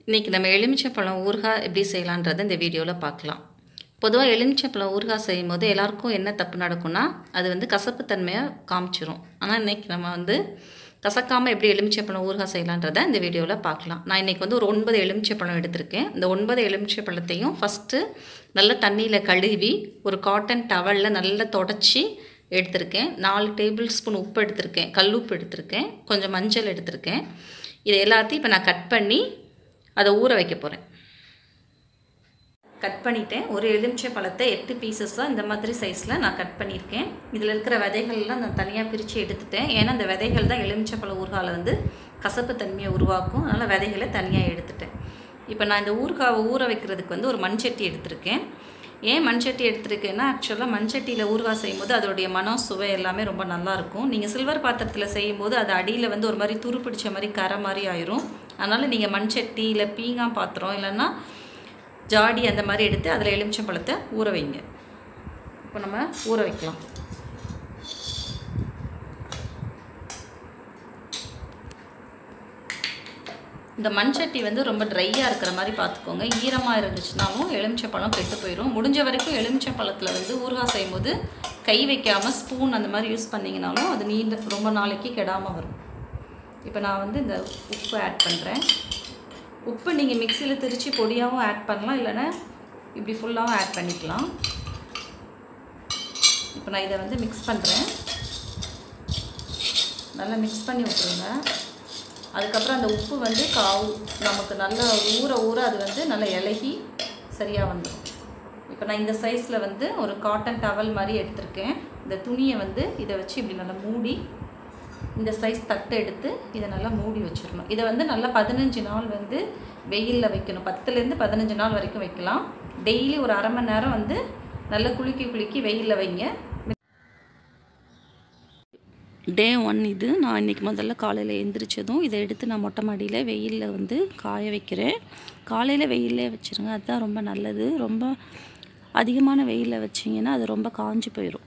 இன்றைக்கி நம்ம எலுமிச்சைப்பழம் ஊறுகாய் எப்படி செய்யலான்றதை இந்த வீடியோவில் பார்க்கலாம் பொதுவாக எலுமிச்சைப்பழம் ஊறுகாய் செய்யும் போது எல்லாருக்கும் என்ன தப்பு நடக்கும்னா அது வந்து கசப்புத்தன்மையை காமிச்சிரும் ஆனால் இன்றைக்கி நம்ம வந்து கசக்காமல் எப்படி எலுமிச்சைப்பழம் ஊறுகாய் செய்யலான்றதை இந்த வீடியோவில் பார்க்கலாம் நான் இன்றைக்கி வந்து ஒரு ஒன்பது எலுமிச்சைப்பழம் எடுத்திருக்கேன் இந்த ஒன்பது எலுமிச்சைப்பழத்தையும் ஃபஸ்ட்டு நல்ல தண்ணியில் கழுவி ஒரு காட்டன் டவலில் நல்லா தொடச்சி எடுத்திருக்கேன் நாலு டேபிள் ஸ்பூன் உப்பு எடுத்திருக்கேன் கல் உப்பு எடுத்திருக்கேன் கொஞ்சம் மஞ்சள் எடுத்திருக்கேன் இது எல்லாத்தையும் இப்போ நான் கட் பண்ணி அதை ஊற வைக்க போகிறேன் கட் பண்ணிட்டேன் ஒரு எலுமிச்சை பழத்தை எட்டு பீசஸாக இந்த மாதிரி சைஸில் நான் கட் பண்ணியிருக்கேன் இதில் இருக்கிற விதைகள்லாம் நான் தனியாக பிரித்து எடுத்துட்டேன் ஏன்னா அந்த விதைகள் தான் எலுமிச்சை பழ ஊறுகாயில் வந்து கசப்பு தன்மையை உருவாக்கும் அதனால் விதைகளை தனியாக எடுத்துட்டேன் இப்போ நான் இந்த ஊறுகாவை ஊற வைக்கிறதுக்கு வந்து ஒரு மண்சட்டி எடுத்திருக்கேன் ஏன் மண்சட்டி எடுத்திருக்கேன்னா ஆக்சுவலாக மண்சட்டியில் ஊறுகாய் செய்யும்போது அதோடைய மனம் சுவை எல்லாமே ரொம்ப நல்லாயிருக்கும் நீங்கள் சில்வர் பாத்திரத்தில் செய்யும்போது அது அடியில் வந்து ஒரு மாதிரி துரு பிடிச்ச மாதிரி கரை மாதிரி ஆயிரும் அதனால் நீங்கள் மண்சட்டி இல்லை பீங்கான் பாத்திரம் இல்லைன்னா ஜாடி அந்த மாதிரி எடுத்து அதில் எலுமிச்சம் பழத்தை ஊற வைங்க இப்போ நம்ம ஊற வைக்கலாம் இந்த மண்சட்டி வந்து ரொம்ப ட்ரையாக இருக்கிற மாதிரி பார்த்துக்கோங்க ஈரமாக இருந்துச்சுனாலும் எலுமிச்சப்பழம் கெட்டு போயிடும் முடிஞ்ச வரைக்கும் எலுமிச்சப்பழத்தில் வந்து ஊறுகாய் செய்யும்போது கை வைக்காமல் ஸ்பூன் அந்த மாதிரி யூஸ் பண்ணிங்கனாலும் அது நீண்ட ரொம்ப நாளைக்கு கெடாமல் வரும் இப்போ நான் வந்து இந்த உப்பு ஆட் பண்ணுறேன் உப்பு நீங்கள் மிக்சியில் திரித்து பொடியாகவும் ஆட் பண்ணலாம் இல்லைன்னா இப்படி ஃபுல்லாகவும் ஆட் பண்ணிக்கலாம் இப்போ நான் இதை வந்து மிக்ஸ் பண்ணுறேன் நல்லா மிக்ஸ் பண்ணி விட்ருங்க அதுக்கப்புறம் அந்த உப்பு வந்து காவு நமக்கு நல்லா ஊற ஊற அது வந்து நல்லா இலகி சரியாக வந்துடும் இப்போ நான் இந்த சைஸில் வந்து ஒரு காட்டன் டவல் மாதிரி எடுத்திருக்கேன் இந்த துணியை வந்து இதை வச்சு இப்படி நல்லா மூடி இந்த சைஸ் தட்டை எடுத்து இதை நல்லா மூடி வச்சிடணும் இதை வந்து நல்லா பதினஞ்சு நாள் வந்து வெயிலில் வைக்கணும் பத்துலேருந்து பதினஞ்சு நாள் வரைக்கும் வைக்கலாம் டெய்லி ஒரு அரை மணி நேரம் வந்து நல்லா குலுக்கி குலுக்கி வெயிலில் வைங்க டே ஒன் இது நான் இன்றைக்கி முதல்ல காலையில் எழுந்திரிச்சதும் இதை எடுத்து நான் மொட்டை மாடியில் வெயிலில் வந்து காய வைக்கிறேன் காலையில் வெயிலே வச்சுருங்க அதுதான் ரொம்ப நல்லது ரொம்ப அதிகமான வெயிலில் வச்சிங்கன்னா அது ரொம்ப காஞ்சி போயிடும்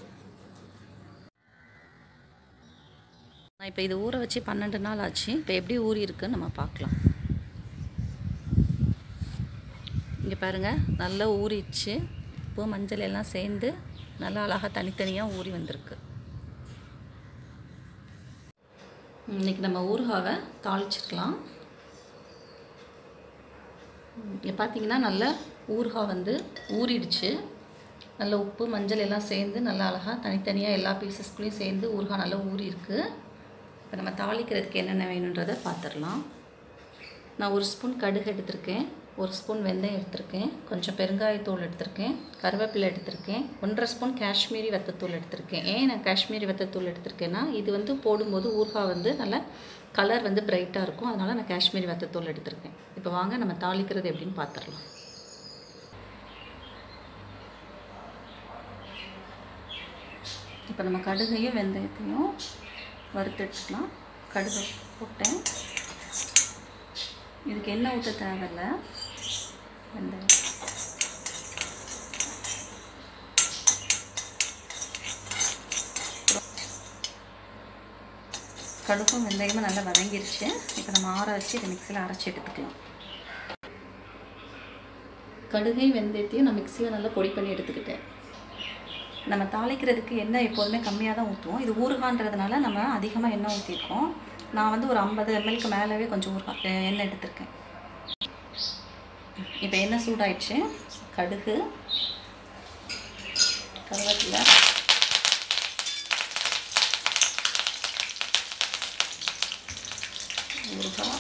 நான் இப்போ இது ஊற வச்சு பன்னெண்டு நாள் ஆச்சு இப்போ எப்படி ஊறி இருக்குன்னு நம்ம பார்க்கலாம் இங்கே பாருங்கள் நல்லா ஊறிடுச்சு உப்பு மஞ்சள் எல்லாம் சேர்ந்து நல்லா அழகாக தனித்தனியாக ஊறி வந்திருக்கு இன்றைக்கி நம்ம ஊறுகாவை தாளிச்சிருக்கலாம் இங்கே பார்த்தீங்கன்னா நல்ல ஊறுகாய் வந்து ஊறிடுச்சு நல்ல உப்பு மஞ்சள் எல்லாம் சேர்ந்து நல்லா அழகாக தனித்தனியாக எல்லா பீசஸ்குள்ளேயும் சேர்ந்து ஊறுகாய் நல்லா ஊறி இருக்குது இப்போ நம்ம தாளிக்கிறதுக்கு என்னென்ன வேணுன்றதை பார்த்துடலாம் நான் ஒரு ஸ்பூன் கடுகு எடுத்திருக்கேன் ஒரு ஸ்பூன் வெந்தயம் எடுத்திருக்கேன் கொஞ்சம் பெருங்காயத்தூள் எடுத்திருக்கேன் கருவேப்பிலை எடுத்திருக்கேன் ஒன்றரை ஸ்பூன் காஷ்மீரி வத்தத்தூள் எடுத்திருக்கேன் ஏன் நான் காஷ்மீரி வத்தத்தூள் எடுத்திருக்கேன்னா இது வந்து போடும்போது ஊறுகாய் வந்து நல்லா கலர் வந்து பிரைட்டாக இருக்கும் அதனால் நான் காஷ்மீரி வத்தத்தூள் எடுத்திருக்கேன் இப்போ வாங்க நம்ம தாளிக்கிறது எப்படின்னு பார்த்துடலாம் இப்போ நம்ம கடுகையும் வெந்தயத்தையும் வறுத்தெடுத்துக்கலாம் கடுகு போட்டேன் இதுக்கு எண்ணெய் ஊற்ற தேவையில்ல வெந்தயம் கடுகும் வெந்தயமும் நல்லா வதங்கிருச்சு இப்போ நம்ம ஆற வச்சு இதை மிக்சியில் அரைச்சி எடுத்துக்கலாம் கடுகை வெந்தயத்தையும் நான் மிக்சியில் நல்லா பொடி பண்ணி எடுத்துக்கிட்டேன் நம்ம தாளிக்கிறதுக்கு எண்ணெய் எப்போதுமே கம்மியாக தான் ஊற்றுவோம் இது ஊறுகான்றதுனால நம்ம அதிகமாக எண்ணெய் ஊற்றிருக்கோம் நான் வந்து ஒரு ஐம்பது எம்எல்க்கு மேலவே கொஞ்சம் ஊறுகாய் எண்ணெய் எடுத்திருக்கேன் இப்போ எண்ணெய் சூடாயிடுச்சு கடுகு கருவேப்பிலை ஊறுகாய்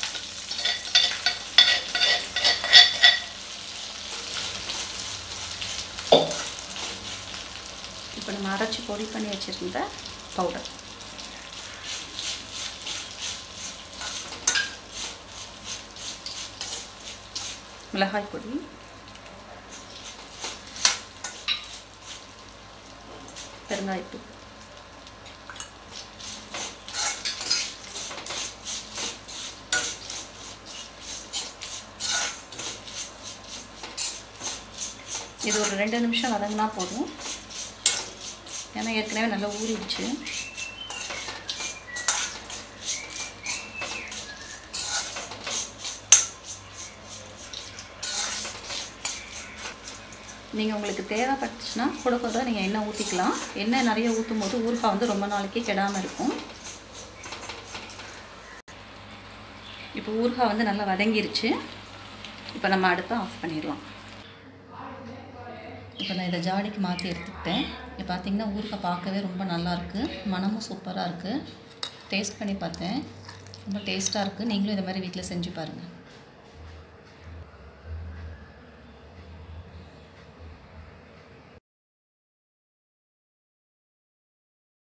இப்போ நம்ம அரைச்சி பொடி பண்ணி வச்சுருந்த பவுடர் மிளகாய் பொடி பெருங்காயத்தூள் இது ஒரு ரெண்டு நிமிஷம் வதங்கினா போதும் ஏன்னா ஏற்கனவே நல்லா ஊறிடுச்சு நீங்கள் உங்களுக்கு தேவைப்பட்டுச்சுன்னா கூட கூட நீங்கள் எண்ணெய் ஊற்றிக்கலாம் எண்ணெய் நிறைய ஊற்றும் போது ஊறுகாய் வந்து ரொம்ப நாளைக்கு கெடாமல் இருக்கும் இப்போ ஊறுகாய் வந்து நல்லா வதங்கிருச்சு இப்போ நம்ம அடுப்பை ஆஃப் பண்ணிடலாம் இப்போ நான் இதை ஜாடிக்கு மாற்றி எடுத்துக்கிட்டேன் இப்போ பார்த்தீங்கன்னா ஊறுகாய் பார்க்கவே ரொம்ப நல்லாயிருக்கு மனமும் சூப்பராக இருக்குது டேஸ்ட் பண்ணி பார்த்தேன் ரொம்ப டேஸ்ட்டாக இருக்குது நீங்களும் இதை மாதிரி வீட்டில் செஞ்சு பாருங்கள்